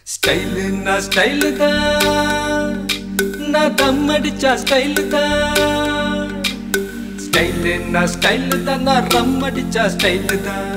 ஸ்டைலுன்னா style தான் நான் தம் அடிச்சா ஸ்டைலு தான் ஸ்டைலுன்னா ஸ்டைலு தான் நான் ரம் அடிச்சா ஸ்டைலு தான்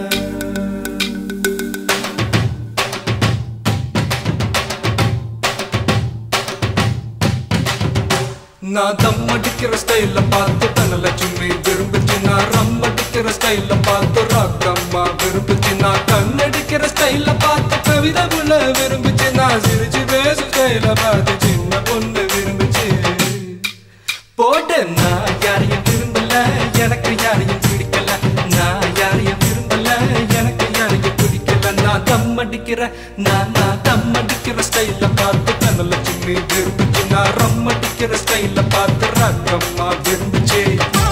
நான் தம் அடிக்கிற ஸ்டைல பார்த்து தனலட்சுமி விரும்புச்சு நான் ரம் அடிக்கிற ஸ்டைல பார்த்து ராக்கம்மா விரும்புச்சு நான் கண்ணடிக்கிற ஸ்டைல பார்த்து கவிதை புள்ள விரும்புச்சு நான் சிரிச்சு பேசும் ஸ்டைல பார்த்து சின்ன பொண்ணு விரும்புச்சு போட்டு நான் யாரையும் விரும்பல எனக்கு யாரையும் பிடிக்கல நான் யாரையும் விரும்பல எனக்கு யாரையும் பிடிக்கல நான் தம் அடிக்கிற நான் நான் தம் அடிக்கிற ஸ்டைல பார்த்து தனலட்சுமி விரும்புச்சு நான் ரம் அடிக்கிற ஸ்டைல பார்த்து ராக்கம்மா விரும்புச்சு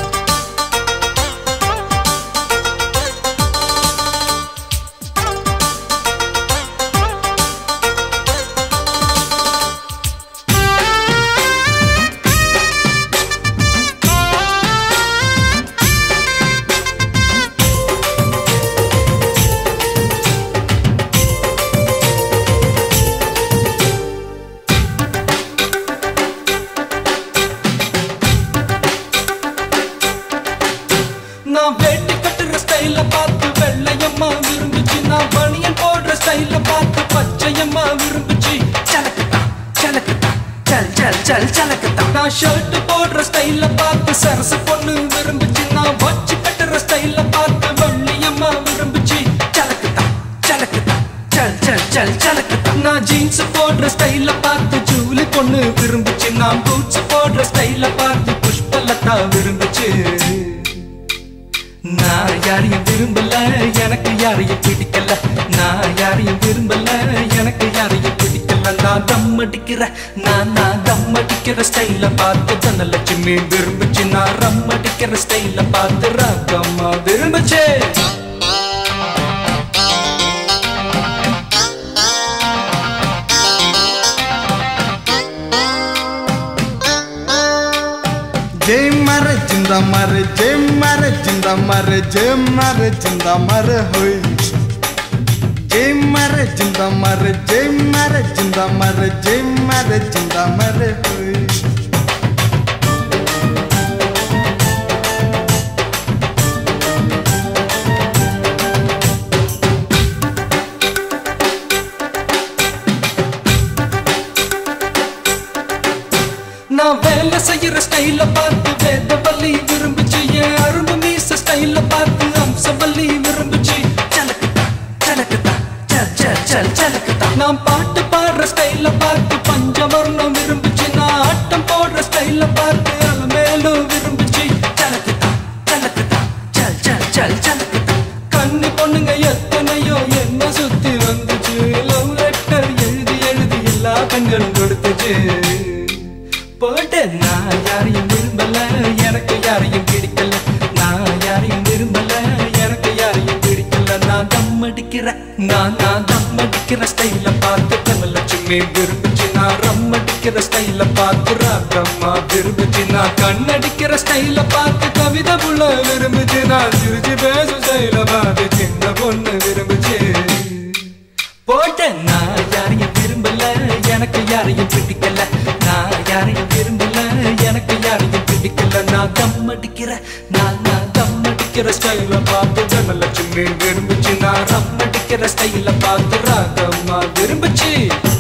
நான் வேட்டி கட்டுற ஸ்டைல பார்த்து வெள்ளையம்மா விரும்புச்சு நான் பனியன் போடுற ஸ்டைல பார்த்து பச்சையம்மா விரும்புச்சு சலக்குத்தா சலக்குத்தா சல் சல் சல் சலக்குத்தா நான் ஷர்ட் போடுற ஸ்டைல பார்த்து சரசு பொண்ணு விரும்புச்சு நான் வச்சு கட்டுற ஸ்டைல பார்த்து வெள்ளையம்மா விரும்புச்சு சலக்குத்தா சலக்குத்தா சல் சல் சல் சலக்குத்தா நான் ஜீன்ஸ் போடுற ஸ்டைல பார்த்து ஜூலி பொண்ணு விரும்புச்சு நான் பூட்ஸ் போடுற ஸ்டைல பார்த்து புஷ்பலதா விரும்புச்சு நான் யாரையும் விரும்பல எனக்கு யாரையும் பிடிக்கல நான் யாரையும் விரும்பல எனக்கு யாரையும் பிடிக்கல நான் தம் அடிக்கிற நான் நான் தம் அடிக்கிற ஸ்டைல பார்த்து தனலட்சுமி விரும்புச்சு நான் ரம் அடிக்கிற ஸ்டைல பார்த்து ராகம்மா விரும்புச்சு जय मारे जिंदा मारे जय मारे जिंदा मारे जय मारे जिंदा मारे होय जय मारे जिंदा मारे जय मारे जिंदा मारे जय मारे जिंदा मारे होय நான் வேலை செய்யற ஸ்டைல பார்த்து வேதவல்லி விரும்புச்சு என் அரும்பு மீச ஸ்டைல பார்த்து அம்சவல்லி விரும்புச்சு சலக்குத்தா சலக்குத்தா சல் சல் சல் சலக்குத்தா நான் பாட்டு பாடுற ஸ்டைல பார்த்து பஞ்சவர்ணம் விரும்புச்சு நான் ஆட்டம் போடுற ஸ்டைல பார்த்து அலமேலும் விரும்புச்சு சலக்குத்தா சலக்குத்தா சல் சல் சல் சலக்குத்தா கண்ணு பொண்ணுங்க எத்தனையோ என்ன சுத்தி வந்துச்சு லவ் லெட்டர் எழுதி எழுதி எல்லா கண்களும் கொடுத்துச்சு போட்டு நான் யாரையும் விரும்பல எனக்கு யாரையும் பிடிக்கல நான் யாரையும் விரும்பல எனக்கு யாரையும் பிடிக்கல நான் தம் அடிக்கிற நான் நான் தம் அடிக்கிற ஸ்டைல பார்த்து தனலட்சுமி விரும்புச்சு நான் ரம் அடிக்கிற ஸ்டைல பார்த்து ராகம்மா விரும்புச்சு நான் கண்ணடிக்கிற ஸ்டைல பார்த்து கவிதை புள்ள விரும்புச்சு நான் சிரிச்சு பேசும் ஸ்டைல பார்த்து சின்ன பொண்ணு விரும்புச்சு போட்டேன் நான் யாரையும் விரும்பல எனக்கு யாரையும் பிடிக்கல நான் யாரையும் விரும்பல எனக்கு யாரையும் பிடிக்கல நான் தம் அடிக்கிற நான் நான் தம் அடிக்கிற ஸ்டைல பார்த்து தனலட்சுமி விரும்புச்சு நான் ரம் அடிக்கிற ஸ்டைல பார்த்து ராகம்மா விரும்புச்சு